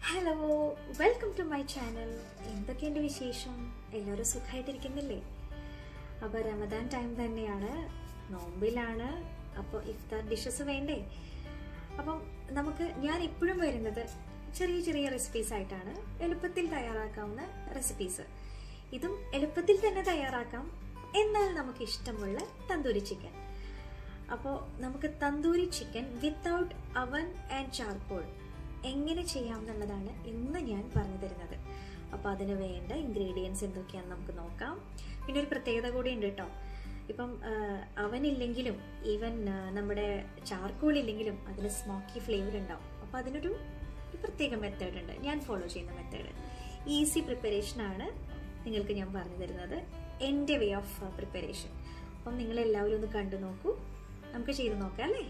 Hello welcome to my channel എന്തൊക്കെയുണ്ട് വിശേഷം എല്ലാവരും സുഖമായിട്ടിരിക്കുന്നില്ലേ അപ്പോൾ റമദാൻ ടൈം തന്നെയാണ് നോമ്പിലാണ് അപ്പോൾ ഇഫ്താർ ഡിഷസ് വേണ്ടേ അപ്പം നമുക്ക് ഞാൻ ഇപ്പോഴും വരുന്നത് ചെറിയ ചെറിയ റെസിപ്പീസ് ആയിട്ടാണ് എളുപ്പത്തിൽ തയ്യാറാക്കാവുന്ന റെസിപ്പീസ് ഇതും എളുപ്പത്തിൽ തന്നെ തയ്യാറാക്കാം എന്നാൽ നമുക്ക് ഇഷ്ടമുള്ള തന്തൂരി ചിക്കൻ അപ്പോൾ നമുക്ക് tandoori chicken without oven and charcoal എങ്ങനെ ചെയ്യാം എന്നുള്ളതാണ് ഇന്ന് ഞാൻ പറഞ്ഞു തരുന്നത് അപ്പോൾ അതിന് വേണ്ട ഇൻഗ്രീഡിയൻസ് എന്തൊക്കെയാണെന്ന് നമുക്ക് നോക്കാം പിന്നെ ഒരു പ്രത്യേകത കൂടി ഉണ്ട് കേട്ടോ ഇപ്പം അവനില്ലെങ്കിലും ഈവൻ നമ്മുടെ ചാർക്കോൾ ഇല്ലെങ്കിലും അതിന് സ്മോക്കി ഫ്ലേവർ ഉണ്ടാവും അപ്പോൾ അതിനൊരു ഒരു പ്രത്യേക മെത്തേഡ് ഉണ്ട് ഞാൻ ഫോളോ ചെയ്യുന്ന മെത്തേഡ് ഈസി പ്രിപ്പറേഷനാണ് നിങ്ങൾക്ക് ഞാൻ പറഞ്ഞു തരുന്നത് എൻ്റെ വേ ഓഫ് പ്രിപ്പറേഷൻ അപ്പം നിങ്ങൾ എല്ലാവരും ഒന്ന് കണ്ടു നോക്കൂ നമുക്ക് ചെയ്ത് നോക്കാം അല്ലേ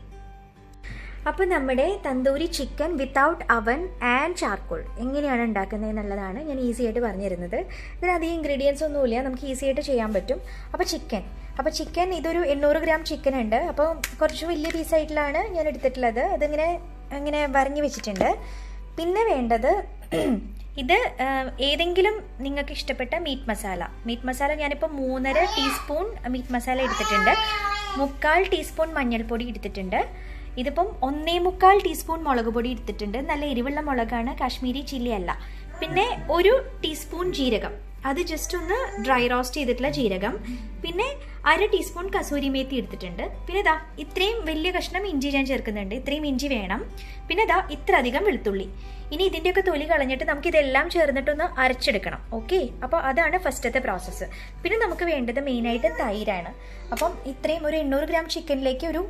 അപ്പോൾ നമ്മുടെ tandoori chicken without oven and charcoal എങ്ങനെയാണ് ഉണ്ടാക്കുന്നത് എന്നുള്ളതാണ് ഞാൻ ഈസി ആയിട്ട് പറഞ്ഞു തരുന്നത് ഇതിന് അധികം ഇൻഗ്രീഡിയൻസ് ഒന്നുമില്ല നമുക്ക് ഈസി ആയിട്ട് ചെയ്യാൻ പറ്റും അപ്പോൾ ചിക്കൻ അപ്പോൾ ചിക്കൻ ഇതൊരു എണ്ണൂറ് ഗ്രാം ചിക്കൻ ഉണ്ട് അപ്പോൾ കുറച്ച് വലിയ പീസായിട്ടിലാണ് ഞാൻ എടുത്തിട്ടുള്ളത് അതിങ്ങനെ അങ്ങനെ വരഞ്ഞു വെച്ചിട്ടുണ്ട് പിന്നെ വേണ്ടത് ഇത് ഏതെങ്കിലും നിങ്ങൾക്ക് ഇഷ്ടപ്പെട്ട മീറ്റ് മസാല മീറ്റ് മസാല ഞാനിപ്പോൾ മൂന്നര ടീസ്പൂൺ മീറ്റ് മസാല എടുത്തിട്ടുണ്ട് മുക്കാൽ ടീസ്പൂൺ മഞ്ഞൾപ്പൊടി എടുത്തിട്ടുണ്ട് ഇതിപ്പം ഒന്നേ മുക്കാൽ ടീസ്പൂൺ മുളക് പൊടി എടുത്തിട്ടുണ്ട് നല്ല എരിവുള്ള മുളകാണ് കാശ്മീരി ചില്ലി അല്ല പിന്നെ ഒരു ടീസ്പൂൺ ജീരകം അത് ജസ്റ്റ് ഒന്ന് ഡ്രൈ റോസ്റ്റ് ചെയ്തിട്ടുള്ള ജീരകം പിന്നെ അര ടീസ്പൂൺ കസൂരി മേത്തി എടുത്തിട്ടുണ്ട് പിന്നെ ഇതാ ഇത്രയും വലിയ കഷ്ണം ഇഞ്ചി ഞാൻ ചേർക്കുന്നുണ്ട് ഇത്രയും ഇഞ്ചി വേണം പിന്നെ ഇതാ ഇത്ര അധികം വെളുത്തുള്ളി ഇനി ഇതിൻ്റെയൊക്കെ തൊലി കളഞ്ഞിട്ട് നമുക്ക് ഇതെല്ലാം ചേർന്നിട്ടൊന്ന് അരച്ചെടുക്കണം ഓക്കെ അപ്പോൾ അതാണ് ഫസ്റ്റത്തെ പ്രോസസ്സ് പിന്നെ നമുക്ക് വേണ്ടത് മെയിനായിട്ട് തൈരാണ് അപ്പം ഇത്രയും ഒരു എണ്ണൂറ് ഗ്രാം ചിക്കനിലേക്ക് ഒരു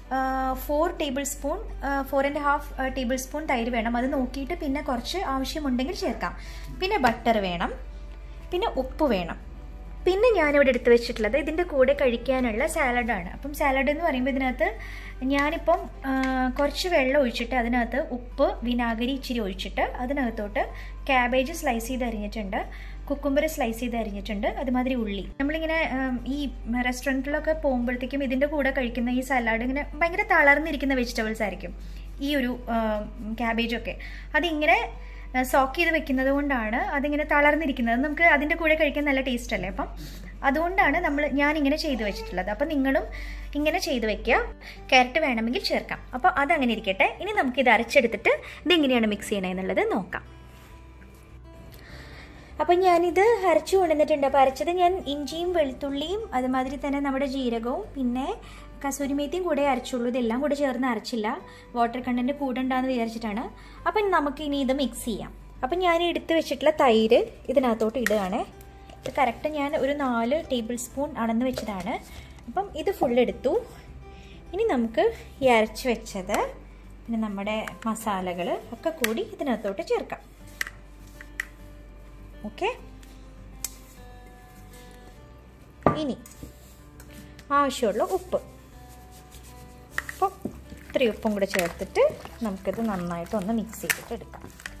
four tablespoon four and half tablespoon തൈര് വേണം അത് നോക്കിയിട്ട് പിന്നെ കുറച്ച് ആവശ്യമുണ്ടെങ്കിൽ ചേർക്കാം പിന്നെ ബട്ടർ വേണം പിന്നെ ഉപ്പ് വേണം പിന്നെ ഞാനിവിടെ എടുത്തു വെച്ചിട്ടുള്ളത് ഇതിൻ്റെ കൂടെ കഴിക്കാനുള്ള സാലഡാണ് അപ്പം സാലഡ് എന്ന് പറയുമ്പോൾ ഇതിനകത്ത് ഞാനിപ്പം കുറച്ച് വെള്ളം ഒഴിച്ചിട്ട് അതിനകത്ത് ഉപ്പ് വിനാഗിരി ഇച്ചിരി ഒഴിച്ചിട്ട് അതിനകത്തോട്ട് ക്യാബേജ് സ്ലൈസ് ചെയ്ത് അരിഞ്ഞിട്ടുണ്ട് കുക്കുംബർ സ്ലൈസ് ചെയ്ത് അരിഞ്ഞിട്ടുണ്ട് അതുമാതിരി ഉള്ളി നമ്മളിങ്ങനെ ഈ റെസ്റ്റോറൻറ്റിലൊക്കെ പോകുമ്പോഴത്തേക്കും ഇതിൻ്റെ കൂടെ കഴിക്കുന്ന ഈ സലാഡ് ഇങ്ങനെ ഭയങ്കര തളർന്നിരിക്കുന്ന വെജിറ്റബിൾസ് ആയിരിക്കും ഈ ഒരു ക്യാബേജൊക്കെ അതിങ്ങനെ സോക്ക് ചെയ്ത് വെക്കുന്നത് കൊണ്ടാണ് അതിങ്ങനെ തളർന്നിരിക്കുന്നത് നമുക്ക് അതിൻ്റെ കൂടെ കഴിക്കാൻ നല്ല ടേസ്റ്റ് അല്ലേ അപ്പം അതുകൊണ്ടാണ് നമ്മൾ ഞാനിങ്ങനെ ചെയ്തു വെച്ചിട്ടുള്ളത് അപ്പം നിങ്ങളും ഇങ്ങനെ ചെയ്തു വെക്കുക ക്യാരറ്റ് വേണമെങ്കിൽ ചേർക്കാം അപ്പോൾ അതങ്ങനെ ഇരിക്കട്ടെ ഇനി നമുക്കിത് അരച്ചെടുത്തിട്ട് ഇതെങ്ങനെയാണ് മിക്സ് ചെയ്യണമെന്നുള്ളത് നോക്കാം അപ്പം ഞാനിത് അരച്ചു കൊണ്ടുവന്നിട്ടുണ്ട് അപ്പോൾ അരച്ചത് ഞാൻ ഇഞ്ചിയും വെളുത്തുള്ളിയും അതുമാതിരി തന്നെ നമ്മുടെ ജീരകവും പിന്നെ കസൂരിമേത്തിയും കൂടെ അരച്ചുള്ളൂ ഇതെല്ലാം കൂടെ ചേർന്ന് അരച്ചില്ല വാട്ടർ കണ്ടൻറ്റ് കൂടണ്ടെന്ന് വിചാരിച്ചിട്ടാണ് അപ്പം നമുക്ക് ഇനി ഇത് മിക്സ് ചെയ്യാം അപ്പം ഞാൻ എടുത്ത് വെച്ചിട്ടുള്ള തൈര് ഇതിനകത്തോട്ട് ഇടുകയാണേ ഇത് കറക്റ്റ് ഞാൻ ഒരു നാല് ടേബിൾ സ്പൂൺ അളന്ന് വെച്ചതാണ് അപ്പം ഇത് ഫുൾ എടുത്തു ഇനി നമുക്ക് ഈ അരച്ച് വെച്ചത് പിന്നെ നമ്മുടെ മസാലകൾ ഒക്കെ കൂടി ഇതിനകത്തോട്ട് ചേർക്കാം ഓക്കെ ഇനി ആവശ്യമുള്ള ഉപ്പ് അപ്പം ഇത്രയും ഉപ്പും കൂടെ ചേർത്തിട്ട് നമുക്കിത് നന്നായിട്ടൊന്ന് മിക്സ് ചെയ്തിട്ട് എടുക്കാം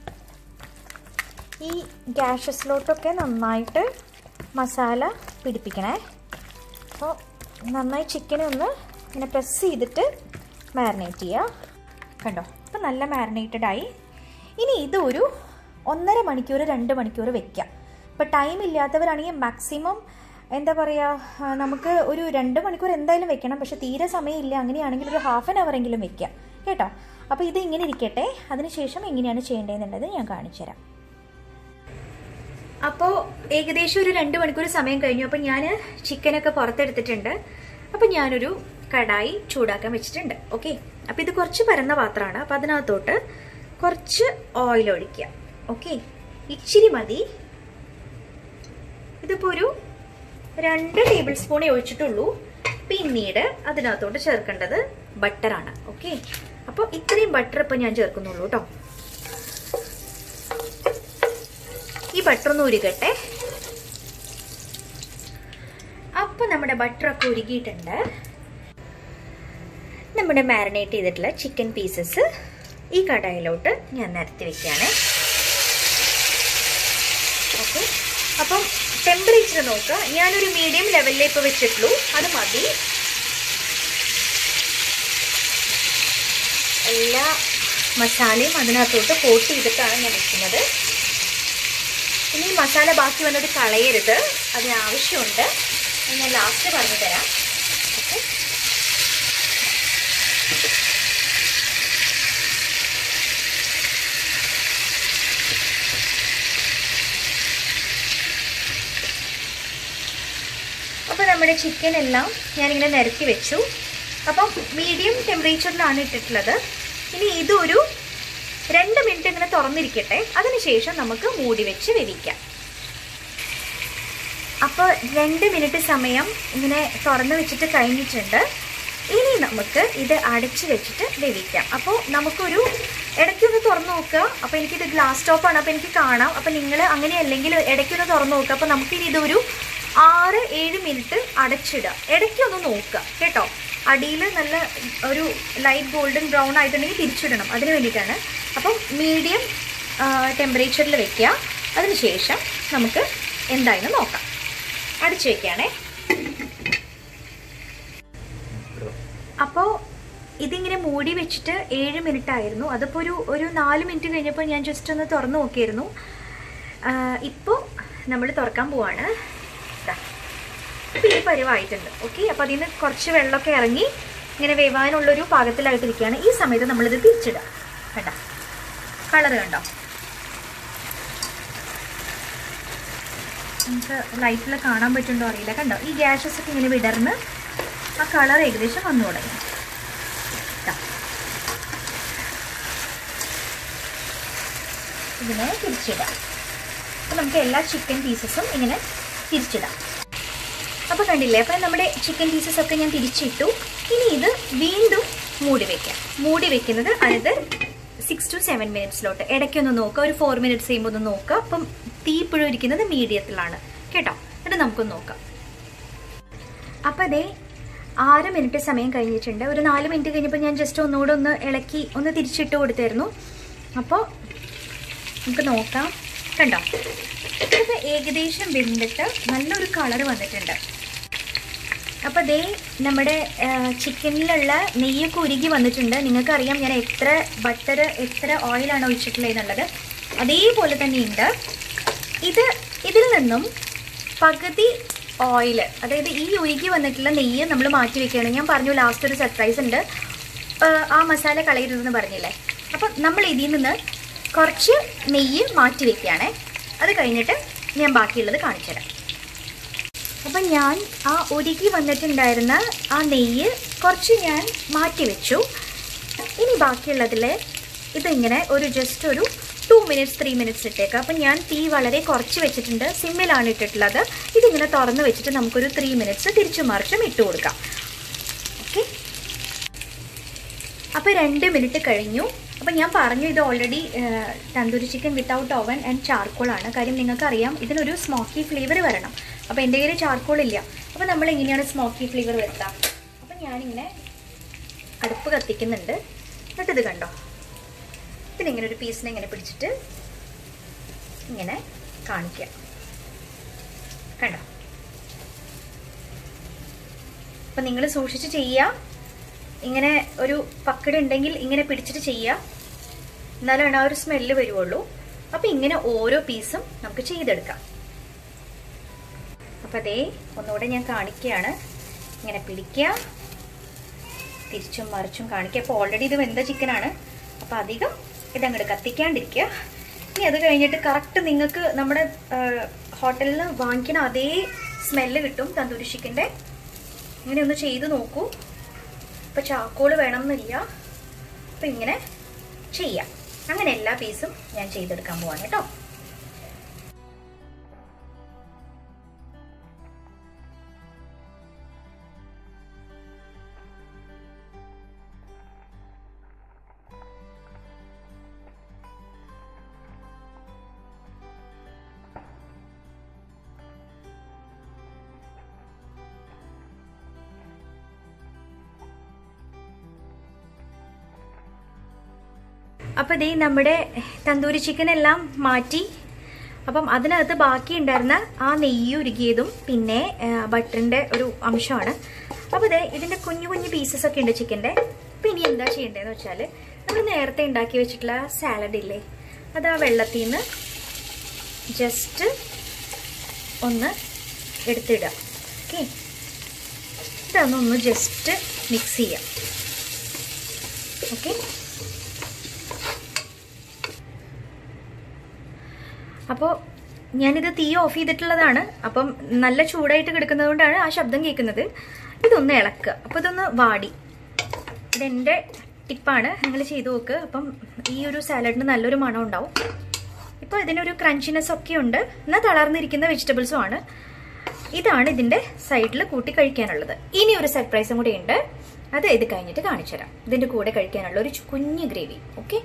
ഈ ഗ്യാഷസിലോട്ടൊക്കെ നന്നായിട്ട് മസാല പിടിപ്പിക്കണേ അപ്പോൾ നന്നായി ചിക്കനെ ഒന്ന് ഇങ്ങനെ പ്രസ് ചെയ്തിട്ട് മാരിനേറ്റ് ചെയ്യുക കണ്ടോ അപ്പോൾ നല്ല മാരിനേറ്റഡ് ആയി ഇനി ഇതൊരു ഒന്നര മണിക്കൂർ രണ്ട് മണിക്കൂർ വെക്കാം ഇപ്പോൾ ടൈം ഇല്ലാത്തവരാണെങ്കിൽ മാക്സിമം എന്താ പറയുക നമുക്ക് ഒരു രണ്ട് മണിക്കൂർ എന്തായാലും വെക്കണം പക്ഷെ തീരെ സമയമില്ല അങ്ങനെയാണെങ്കിൽ ഒരു ഹാഫ് ആൻ അവർ എങ്കിലും വെക്കാം കേട്ടോ അപ്പോൾ ഇത് ഇങ്ങനെ ഇരിക്കട്ടെ അതിനുശേഷം എങ്ങനെയാണ് ചെയ്യേണ്ടതെന്നുള്ളത് ഞാൻ കാണിച്ചു തരാം അപ്പോൾ ഏകദേശം ഒരു രണ്ട് മണിക്കൂർ സമയം കഴിഞ്ഞു അപ്പോൾ ഞാൻ ചിക്കനൊക്കെ പുറത്തെടുത്തിട്ടുണ്ട് അപ്പോൾ ഞാനൊരു കടായി ചൂടാക്കാൻ വെച്ചിട്ടുണ്ട് ഓക്കെ അപ്പോൾ ഇത് കുറച്ച് പരന്ന പാത്രമാണ് അപ്പോൾ അതിനകത്തോട്ട് കുറച്ച് ഓയിൽ ഒഴിക്കുക ഓക്കെ ഇച്ചിരി മതി ഇതിപ്പോൾ ഒരു രണ്ട് ടേബിൾ സ്പൂണേ ഒഴിച്ചിട്ടുള്ളൂ പിന്നീട് അതിനകത്തോട്ട് ചേർക്കേണ്ടത് ബട്ടറാണ് ഓക്കെ അപ്പോൾ ഇത്രയും ബട്ടർ ഇപ്പം ഞാൻ ചേർക്കുന്നുള്ളൂ കേട്ടോ ഈ ബട്ടർ ഒന്ന് ഉരുകട്ടെ അപ്പൊ നമ്മുടെ ബട്ടറൊക്കെ ഉരുകിയിട്ടുണ്ട് നമ്മുടെ മാരിനേറ്റ് ചെയ്തിട്ടുള്ള ചിക്കൻ പീസസ് ഈ കടായിലോട്ട് ഞാൻ നിരത്തി വെക്കുകയാണ് ഓക്കെ അപ്പം ടെമ്പറേച്ചർ നോക്കുക ഞാനൊരു മീഡിയം ലെവലിലേ ഇപ്പോൾ വെച്ചിട്ടുള്ളൂ അത് മതി എല്ലാ മസാലയും അതിനകത്തോട്ട് കോട്ട് ചെയ്തിട്ടാണ് ഞാൻ വെക്കുന്നത് ഇനി ഈ മസാല ബാക്കി വന്നത് കളയരുത് അതിന് ആവശ്യമുണ്ട് അത് ഞാൻ ലാസ്റ്റ് പറഞ്ഞു തരാം ഓക്കെ അപ്പോൾ നമ്മുടെ ചിക്കൻ എല്ലാം ഞാനിങ്ങനെ നിരത്തി വെച്ചു അപ്പം മീഡിയം ടെമ്പറേച്ചറിലാണ് ഇട്ടിട്ടുള്ളത് ഇനി ഇതൊരു രണ്ട് മിനിറ്റ് ഇങ്ങനെ തുറന്നിരിക്കട്ടെ അതിനുശേഷം നമുക്ക് മൂടി വെച്ച് വേവിക്കാം അപ്പോൾ രണ്ട് മിനിറ്റ് സമയം ഇങ്ങനെ തുറന്ന് വെച്ചിട്ട് കഴിഞ്ഞിട്ടുണ്ട് ഇനി നമുക്ക് ഇത് അടച്ച് വെച്ചിട്ട് വേവിക്കാം അപ്പോൾ നമുക്കൊരു ഇടയ്ക്കൊന്ന് തുറന്ന് നോക്കുക അപ്പോൾ എനിക്കിത് ഗ്ലാസ് ടോപ്പാണ് അപ്പോൾ എനിക്ക് കാണാം അപ്പോൾ നിങ്ങൾ അങ്ങനെയല്ലെങ്കിൽ ഇടയ്ക്കൊന്ന് തുറന്ന് നോക്കുക അപ്പോൾ നമുക്കിനി ഇതൊരു ആറ് ഏഴ് മിനിറ്റ് അടച്ചിടുക ഇടയ്ക്കൊന്ന് നോക്കുക കേട്ടോ അടിയിൽ നല്ല ഒരു ലൈറ്റ് ഗോൾഡൻ ബ്രൗൺ ആയിട്ടുണ്ടെങ്കിൽ തിരിച്ചിടണം അതിന് വേണ്ടിയിട്ടാണ് അപ്പം മീഡിയം ടെമ്പറേച്ചറിൽ വെക്കുക അതിനുശേഷം നമുക്ക് എന്തായെന്ന് നോക്കാം അടിച്ചു വെക്കുകയാണേ അപ്പോൾ ഇതിങ്ങനെ മൂടി വെച്ചിട്ട് ഏഴ് മിനിറ്റ് ആയിരുന്നു അതിപ്പോൾ ഒരു ഒരു നാല് മിനിറ്റ് കഴിഞ്ഞപ്പോൾ ഞാൻ ജസ്റ്റ് ഒന്ന് തുറന്നു നോക്കിയിരുന്നു ഇപ്പോൾ നമ്മൾ തുറക്കാൻ പോവാണ് ഇതാ ഇപ്പം ഈ പരിവായിട്ടുണ്ട് ഓക്കെ അപ്പോൾ അതിൽ നിന്ന് കുറച്ച് വെള്ളമൊക്കെ ഇറങ്ങി ഇങ്ങനെ വേവാനുള്ളൊരു പാകത്തിലായിട്ടിരിക്കുകയാണ് ഈ സമയത്ത് നമ്മളിത് തിരിച്ചിടുക കണ്ട കളർ കണ്ടോ നമുക്ക് ലൈറ്റിൽ കാണാൻ പറ്റുന്നുണ്ടോ അറിയില്ല കണ്ടോ ഈ ഗ്യാസസ് ഒക്കെ ഇങ്ങനെ വിടർന്ന് ആ കളർ ഏകദേശം വന്നു തുടങ്ങി ദാ. ഇതിനെ തിരിച്ചിടാം അപ്പോൾ നമുക്ക് എല്ലാ ചിക്കൻ പീസസും ഇങ്ങനെ തിരിച്ചിടാം അപ്പോൾ കണ്ടില്ലേ അപ്പോൾ നമ്മുടെ ചിക്കൻ പീസസ് ഒക്കെ ഞാൻ തിരിച്ചിട്ടു ഇനി ഇത് വീണ്ടും മൂടി വെക്കാം മൂടി വെക്കുന്നത് അനദർ സിക്സ് ടു സെവൻ മിനിറ്റ്സിലോട്ട് ഇടയ്ക്കൊന്ന് നോക്കുക ഒരു ഫോർ മിനിറ്റ്സ് കഴിയുമ്പോൾ ഒന്ന് നോക്കുക അപ്പം തീ ഇപ്പോഴും ഇരിക്കുന്നത് മീഡിയത്തിലാണ് കേട്ടോ എന്നിട്ട് നമുക്കൊന്ന് നോക്കാം അപ്പം അതേ ആറ് മിനിറ്റ് സമയം കഴിഞ്ഞിട്ടുണ്ട് ഒരു നാല് മിനിറ്റ് കഴിഞ്ഞപ്പോൾ ഞാൻ ജസ്റ്റ് ഒന്നുകൂടെ ഒന്ന് ഇളക്കി ഒന്ന് തിരിച്ചിട്ട് കൊടുത്തായിരുന്നു അപ്പോൾ നമുക്ക് നോക്കാം കണ്ടോ ഇത് ഏകദേശം വെന്തിട്ട് നല്ലൊരു കളർ വന്നിട്ടുണ്ട് അപ്പോൾ ദേ നമ്മുടെ ചിക്കനിലുള്ള നെയ്യൊക്കെ ഉരുകി വന്നിട്ടുണ്ട് നിങ്ങൾക്കറിയാം ഞാൻ എത്ര ബട്ടർ എത്ര ഓയിലാണ് ഒഴിച്ചിട്ടുള്ളത് എന്നുള്ളത് അതേപോലെ തന്നെയുണ്ട് ഇത് ഇതിൽ നിന്നും പകുതി ഓയിൽ അതായത് ഈ ഉരുകി വന്നിട്ടുള്ള നെയ്യ് നമ്മൾ മാറ്റി വെക്കുകയാണ് ഞാൻ പറഞ്ഞു ലാസ്റ്റ് ഒരു സർപ്രൈസ് ഉണ്ട് ആ, ആ മസാല കളയരുതെന്ന് പറഞ്ഞില്ലേ അപ്പം നമ്മൾ ഇതിൽ നിന്ന് കുറച്ച് നെയ്യ് മാറ്റി വെക്കുകയാണേ അത് കഴിഞ്ഞിട്ട് ഞാൻ ബാക്കിയുള്ളത് കാണിച്ചു തരാം അപ്പം ഞാൻ ആ ഒരുക്കി വന്നിട്ടുണ്ടായിരുന്ന ആ നെയ്യ് കുറച്ച് ഞാൻ മാറ്റി വെച്ചു ഇനി ബാക്കിയുള്ളതിൽ ഇതിങ്ങനെ ഒരു ജസ്റ്റ് ഒരു ടു മിനിറ്റ്സ് ത്രീ മിനിറ്റ്സ് ഇട്ടേക്കാം അപ്പം ഞാൻ തീ വളരെ കുറച്ച് വെച്ചിട്ടുണ്ട് സിമ്മിലാണ് ഇട്ടിട്ടുള്ളത് ഇതിങ്ങനെ തുറന്ന് വെച്ചിട്ട് നമുക്കൊരു ത്രീ മിനിറ്റ്സ് തിരിച്ചും മറിച്ചും ഇട്ട് കൊടുക്കാം ഓക്കെ അപ്പോൾ രണ്ട് മിനിറ്റ് കഴിഞ്ഞു അപ്പോൾ ഞാൻ പറഞ്ഞു ഇത് already tandoori chicken without oven and charcoal ആണ് കാര്യം നിങ്ങൾക്കറിയാം ഇതിനൊരു സ്മോക്കി ഫ്ലേവർ വരണം അപ്പോൾ എൻ്റെ കയ്യിൽ ചാർക്കോൾ ഇല്ല അപ്പോൾ നമ്മൾ എങ്ങനെയാണ് സ്മോക്കി ഫ്ലേവർ വരുത്താം അപ്പോൾ ഞാനിങ്ങനെ അടുപ്പ് കത്തിക്കുന്നുണ്ട് എന്നിട്ട് ഇത് കണ്ടോ ഇതിനിങ്ങനെ ഒരു പീസിനെ ഇങ്ങനെ പിടിച്ചിട്ട് ഇങ്ങനെ കാണിക്കുക കണ്ടോ അപ്പം നിങ്ങൾ സൂക്ഷിച്ച് ചെയ്യുക ഇങ്ങനെ ഒരു പക്കട ഉണ്ടെങ്കിൽ ഇങ്ങനെ പിടിച്ചിട്ട് ചെയ്യുക എന്നാലാണ് ആ ഒരു സ്മെല്ല് വരുവുള്ളൂ അപ്പം ഇങ്ങനെ ഓരോ പീസും നമുക്ക് ചെയ്തെടുക്കാം അപ്പം അതേ ഒന്നുകൂടെ ഞാൻ കാണിക്കുകയാണ് ഇങ്ങനെ പിടിക്കുക തിരിച്ചും മറിച്ചും കാണിക്കുക അപ്പോൾ ഓൾറെഡി ഇത് വെന്ത ചിക്കനാണ് അപ്പോൾ അധികം ഇതങ്ങോട്ട് കത്തിക്കാണ്ടിരിക്കുക ഇനി അത് കഴിഞ്ഞിട്ട് കറക്റ്റ് നിങ്ങൾക്ക് നമ്മുടെ ഹോട്ടലിൽ നിന്ന് വാങ്ങിക്കുന്ന അതേ സ്മെല്ല് കിട്ടും തന്തൂരി ചിക്കൻ്റെ ഇങ്ങനെ ഒന്ന് ചെയ്ത് നോക്കൂ ഇപ്പം ചാക്കോള് വേണമെന്നില്ല അപ്പം ഇങ്ങനെ ചെയ്യാം അങ്ങനെ എല്ലാ പീസും ഞാൻ ചെയ്തെടുക്കാൻ പോവാണ് കേട്ടോ അപ്പോൾ ഇതേ നമ്മുടെ തന്തൂരി ചിക്കൻ എല്ലാം മാറ്റി അപ്പം അതിനകത്ത് ബാക്കി ഉണ്ടായിരുന്ന ആ നെയ്യ് ഉരുകിയതും പിന്നെ ബട്ടറിൻ്റെ ഒരു അംശമാണ് അപ്പോൾ ഇതേ ഇതിൻ്റെ കുഞ്ഞു കുഞ്ഞു പീസസ് ഒക്കെ ഉണ്ട് ചിക്കൻ്റെ അപ്പോൾ ഇനി എന്താ ചെയ്യേണ്ടതെന്ന് വെച്ചാൽ നമ്മൾ നേരത്തെ ഉണ്ടാക്കി വെച്ചിട്ടുള്ള സാലഡ് ഇല്ലേ അത് ആ വെള്ളത്തിൽ നിന്ന് ജസ്റ്റ് ഒന്ന് എടുത്തിടുക ഓക്കെ ഇതൊന്നൊന്ന് ജസ്റ്റ് മിക്സ് ചെയ്യാം ഓക്കെ അപ്പോൾ ഞാനിത് തീ ഓഫ് ചെയ്തിട്ടുള്ളതാണ് അപ്പം നല്ല ചൂടായിട്ട് കിടക്കുന്നത് കൊണ്ടാണ് ആ ശബ്ദം കേൾക്കുന്നത് ഇതൊന്ന് ഇളക്കുക അപ്പോൾ ഇതൊന്ന് വാടി ഇതെൻ്റെ ടിപ്പാണ് നിങ്ങൾ ചെയ്തു നോക്ക് അപ്പം ഈ ഒരു സാലഡിന് നല്ലൊരു മണം ഉണ്ടാവും ഇപ്പോൾ ഇതിനൊരു ക്രഞ്ചിനെസ് ഒക്കെ ഉണ്ട് എന്നാൽ തളർന്നിരിക്കുന്ന വെജിറ്റബിൾസും ആണ് ഇതാണ് ഇതിൻ്റെ സൈഡിൽ കൂട്ടി കഴിക്കാനുള്ളത് ഇനി ഒരു സർപ്രൈസും കൂടി ഉണ്ട് അത് ഇത് കഴിഞ്ഞിട്ട് കാണിച്ചു തരാം ഇതിൻ്റെ കൂടെ കഴിക്കാനുള്ള ഒരു കുഞ്ഞ് ഗ്രേവി ഓക്കെ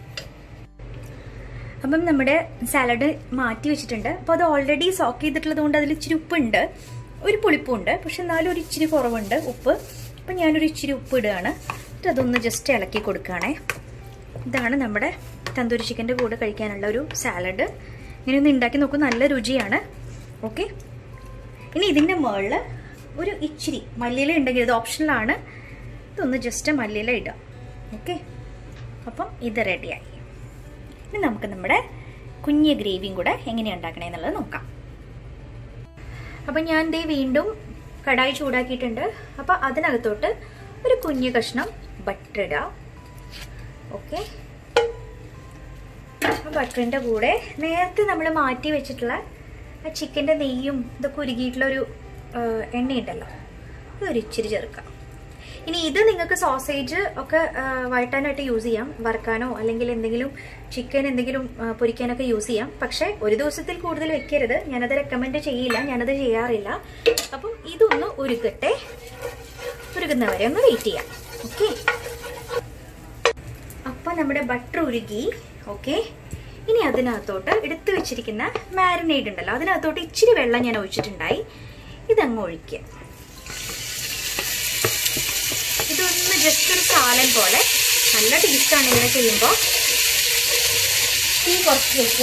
അപ്പം നമ്മുടെ സാലഡ് മാറ്റി വെച്ചിട്ടുണ്ട് അപ്പോൾ അത് ഓൾറെഡി സോക്ക് ചെയ്തിട്ടുള്ളത് കൊണ്ട് അതിൽ ഇച്ചിരി ഉപ്പുണ്ട് ഒരു പുളിപ്പുണ്ട് പക്ഷെ എന്നാലും ഒരു ഇച്ചിരി കുറവുണ്ട് ഉപ്പ് അപ്പം ഞാനൊരു ഇച്ചിരി ഉപ്പ് ഇടുകയാണ് എന്നിട്ട് അതൊന്ന് ജസ്റ്റ് ഇളക്കി കൊടുക്കുകയാണേ ഇതാണ് നമ്മുടെ തന്തൂരി ചിക്കൻ്റെ കൂടെ കഴിക്കാനുള്ള ഒരു സാലഡ് ഇങ്ങനെ ഒന്ന് ഉണ്ടാക്കി നോക്കൂ നല്ല രുചിയാണ് ഓക്കെ ഇനി ഇതിൻ്റെ മുകളിൽ ഒരു ഇച്ചിരി മല്ലിയില ഉണ്ടെങ്കിൽ ഇത് ഓപ്ഷണലാണ് ഇതൊന്ന് ജസ്റ്റ് മല്ലിയില ഇടുക ഓക്കെ അപ്പം ഇത് റെഡിയായി ഇനി നമുക്ക് നമ്മുടെ കുഞ്ഞ് ഗ്രേവിയും കൂടെ എങ്ങനെയാണ് ഉണ്ടാക്കണേ എന്നുള്ളത് നോക്കാം അപ്പം ഞാൻ ദേ വീണ്ടും കടായി ചൂടാക്കിയിട്ടുണ്ട് അപ്പം അതിനകത്തോട്ട് ഒരു കുഞ്ഞ് കഷ്ണം ബട്ടർ ഇടുക ഓക്കെ ബട്ടറിൻ്റെ കൂടെ നേരത്തെ നമ്മൾ മാറ്റി വെച്ചിട്ടുള്ള ആ ചിക്കൻ്റെ നെയ്യും ഇതൊക്കെ ഉരുകിയിട്ടുള്ള ഒരു എണ്ണയുണ്ടല്ലോ അതൊരു ഇച്ചിരി ചേർക്കാം ഇനി ഇത് നിങ്ങൾക്ക് സോസേജ് ഒക്കെ വഴട്ടാനായിട്ട് യൂസ് ചെയ്യാം വറുക്കാനോ അല്ലെങ്കിൽ എന്തെങ്കിലും ചിക്കൻ എന്തെങ്കിലും പൊരിക്കാനൊക്കെ യൂസ് ചെയ്യാം പക്ഷേ ഒരു ദിവസത്തിൽ കൂടുതൽ വെക്കരുത് ഞാനത് റെക്കമെൻഡ് ചെയ്യില്ല ഞാനത് ചെയ്യാറില്ല അപ്പം ഇതൊന്ന് ഉരുകട്ടെ ഉരുകുന്നവരെ ഒന്ന് വെയിറ്റ് ചെയ്യാം ഓക്കെ അപ്പം നമ്മുടെ ബട്ടർ ഉരുകി ഓക്കെ ഇനി അതിനകത്തോട്ട് എടുത്തു വെച്ചിരിക്കുന്ന മാരിനേഡ് ഉണ്ടല്ലോ അതിനകത്തോട്ട് ഇച്ചിരി വെള്ളം ഞാൻ ഒഴിച്ചിട്ടുണ്ടായി ഇതങ്ങ് ഒഴിക്കുക ഇതൊന്ന് ജസ്റ്റ് ഒരു സാലൻ പോലെ നല്ല ടേസ്റ്റാണ് ഇങ്ങനെ ചെയ്യുമ്പോൾ തീ കുറച്ച് വയ്ക്കുക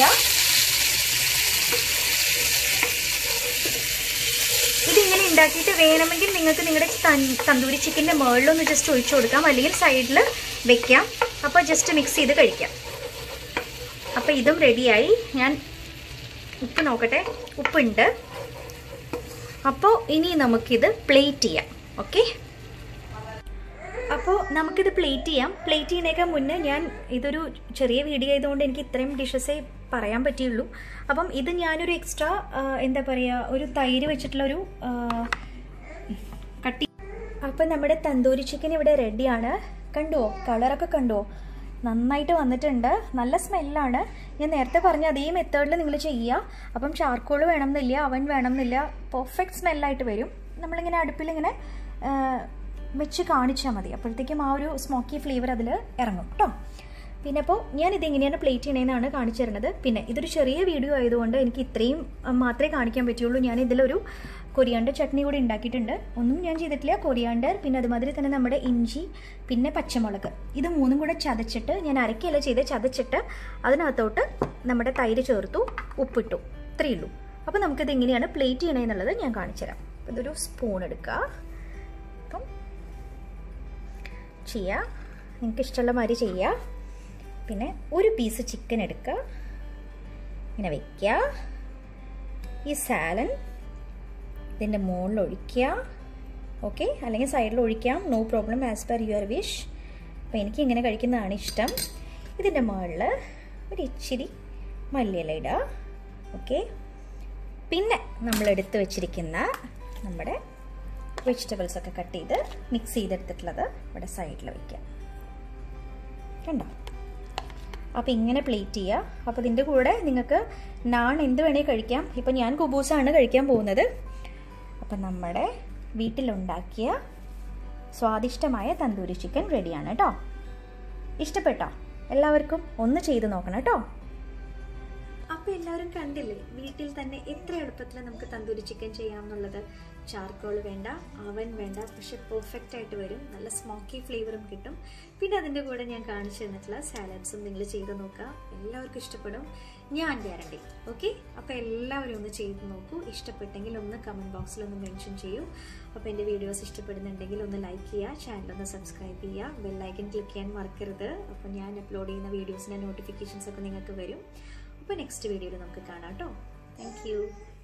ഇതിങ്ങനെ ഉണ്ടാക്കിയിട്ട് വേണമെങ്കിൽ നിങ്ങൾക്ക് നിങ്ങളുടെ തന്തൂരി ചിക്കൻ്റെ മുകളിലൊന്ന് ജസ്റ്റ് ഒഴിച്ചു കൊടുക്കാം അല്ലെങ്കിൽ സൈഡിൽ വെക്കാം അപ്പോൾ ജസ്റ്റ് മിക്സ് ചെയ്ത് കഴിക്കാം അപ്പോൾ ഇതും റെഡിയായി ഞാൻ ഉപ്പ് നോക്കട്ടെ ഉപ്പുണ്ട് അപ്പോൾ ഇനി നമുക്കിത് പ്ലേറ്റ് ചെയ്യാം ഓക്കെ അപ്പോൾ നമുക്കിത് പ്ലേറ്റ് ചെയ്യാം പ്ലേറ്റ് ചെയ്യുന്നതിനേക്കാൾ മുന്നേ ഞാൻ ഇതൊരു ചെറിയ വീഡിയോ ആയതുകൊണ്ട് എനിക്ക് ഇത്രയും ഡിഷസേ പറയാൻ പറ്റിയുള്ളൂ അപ്പം ഇത് ഞാനൊരു എക്സ്ട്രാ എന്താ പറയുക ഒരു തൈര് വെച്ചിട്ടുള്ളൊരു കട്ടി അപ്പം നമ്മുടെ തന്തൂരി ചിക്കൻ ഇവിടെ റെഡിയാണ് കണ്ടുവോ കളറൊക്കെ കണ്ടുവോ നന്നായിട്ട് വന്നിട്ടുണ്ട് നല്ല സ്മെല്ലാണ് ഞാൻ നേരത്തെ പറഞ്ഞ അതേ മെത്തേഡിൽ നിങ്ങൾ ചെയ്യുക അപ്പം ചാർക്കോൾ വേണമെന്നില്ല അവൻ വേണമെന്നില്ല പെർഫെക്റ്റ് സ്മെല്ലായിട്ട് വരും നമ്മളിങ്ങനെ അടുപ്പിലിങ്ങനെ വെച്ച് കാണിച്ചാൽ മതി അപ്പോഴത്തേക്കും ആ ഒരു സ്മോക്കി ഫ്ലേവർ അതിൽ ഇറങ്ങും കേട്ടോ പിന്നെ അപ്പോൾ ഞാൻ ഇതെങ്ങനെയാണ് പ്ലേറ്റ് ചെയ്യണമെന്നാണ് കാണിച്ചു തരുന്നത് പിന്നെ ഇതൊരു ചെറിയ വീഡിയോ ആയതുകൊണ്ട് എനിക്ക് ഇത്രയും മാത്രമേ കാണിക്കാൻ പറ്റുള്ളൂ ഞാൻ ഇതിലൊരു കൊരിയാണ്ടർ ചട്നി കൂടി ഉണ്ടാക്കിയിട്ടുണ്ട് ഒന്നും ഞാൻ ചെയ്തിട്ടില്ല കൊരിയാണ്ടർ പിന്നെ അതുമാതിരി തന്നെ നമ്മുടെ ഇഞ്ചി പിന്നെ പച്ചമുളക് ഇത് മൂന്നും കൂടെ ചതച്ചിട്ട് ഞാൻ അരക്കല്ല ചെയ്ത് ചതച്ചിട്ട് അതിനകത്തോട്ട് നമ്മുടെ തൈര് ചേർത്തു ഉപ്പിട്ടു ഇത്രയേ ഉള്ളൂ അപ്പോൾ നമുക്കിത് എങ്ങനെയാണ് പ്ലേറ്റ് ചെയ്യണമെന്നുള്ളത് ഞാൻ കാണിച്ചു തരാം ഇതൊരു സ്പൂൺ എടുക്കുക അപ്പം ചെയ്യുക നിങ്ങൾക്ക് ഇഷ്ടമുള്ള മാതിരി ചെയ്യുക പിന്നെ ഒരു പീസ് ചിക്കൻ എടുക്കുക ഇങ്ങനെ വയ്ക്കുക ഈ സാലൻ ഇതിൻ്റെ മുകളിൽ ഒഴിക്കുക ഓക്കെ അല്ലെങ്കിൽ സൈഡിൽ ഒഴിക്കാം no problem as per your wish അപ്പോൾ എനിക്ക് ഇങ്ങനെ കഴിക്കുന്നതാണ് ഇഷ്ടം ഇതിൻ്റെ മുകളിൽ ഒരു ഇച്ചിരി മല്ലിയില ഇടുക ഓക്കെ പിന്നെ നമ്മൾ എടുത്ത് വെച്ചിരിക്കുന്ന നമ്മുടെ വെജിറ്റബിൾസ് ഒക്കെ കട്ട് ചെയ്ത് മിക്സ് ചെയ്തെടുത്തിട്ടുള്ളത് ഇവിടെ സൈഡിൽ വയ്ക്കാം കണ്ടോ അപ്പോൾ ഇങ്ങനെ പ്ലേറ്റ് ചെയ്യുക അപ്പോൾ ഇതിൻ്റെ കൂടെ നിങ്ങൾക്ക് നാൺ എന്ത് വേണേൽ കഴിക്കാം ഇപ്പം ഞാൻ കുബൂസാണ് കഴിക്കാൻ പോകുന്നത് അപ്പം നമ്മുടെ വീട്ടിലുണ്ടാക്കിയ സ്വാദിഷ്ടമായ തന്തൂരി ചിക്കൻ റെഡിയാണ് കേട്ടോ ഇഷ്ടപ്പെട്ടോ എല്ലാവർക്കും ഒന്ന് ചെയ്ത് നോക്കണം കേട്ടോ അപ്പോൾ എല്ലാവരും കണ്ടില്ലേ വീട്ടിൽ തന്നെ എത്ര എളുപ്പത്തിൽ നമുക്ക് തന്തൂരി ചിക്കൻ ചെയ്യാമെന്നുള്ളത് ചാർക്കോൾ വേണ്ട അവൻ വേണ്ട പക്ഷെ പെർഫെക്റ്റ് ആയിട്ട് വരും നല്ല സ്മോക്കി ഫ്ലേവറും കിട്ടും പിന്നെ അതിൻ്റെ കൂടെ ഞാൻ കാണിച്ചു തന്നിട്ടുള്ള സാലഡ്സും നിങ്ങൾ ചെയ്ത് നോക്കുക എല്ലാവർക്കും ഇഷ്ടപ്പെടും ഞാൻ ഗ്യാരണ്ടി ഓക്കെ അപ്പോൾ എല്ലാവരും ഒന്ന് ചെയ്ത് നോക്കൂ ഇഷ്ടപ്പെട്ടെങ്കിൽ ഒന്ന് കമൻറ്റ് ബോക്സിൽ ഒന്ന് മെൻഷൻ ചെയ്യൂ അപ്പോൾ എൻ്റെ വീഡിയോസ് ഇഷ്ടപ്പെടുന്നുണ്ടെങ്കിൽ ഒന്ന് ലൈക്ക് ചെയ്യുക ചാനൽ ഒന്ന് സബ്സ്ക്രൈബ് ചെയ്യുക ബെല്ലൈക്കൻ ക്ലിക്ക് ചെയ്യാൻ മറക്കരുത് അപ്പോൾ ഞാൻ അപ്ലോഡ് ചെയ്യുന്ന വീഡിയോസിൻ്റെ നോട്ടിഫിക്കേഷൻസ് ഒക്കെ നിങ്ങൾക്ക് വരും അപ്പോൾ നെക്സ്റ്റ് വീഡിയോയിൽ നമുക്ക് കാണാം കേട്ടോ താങ്ക്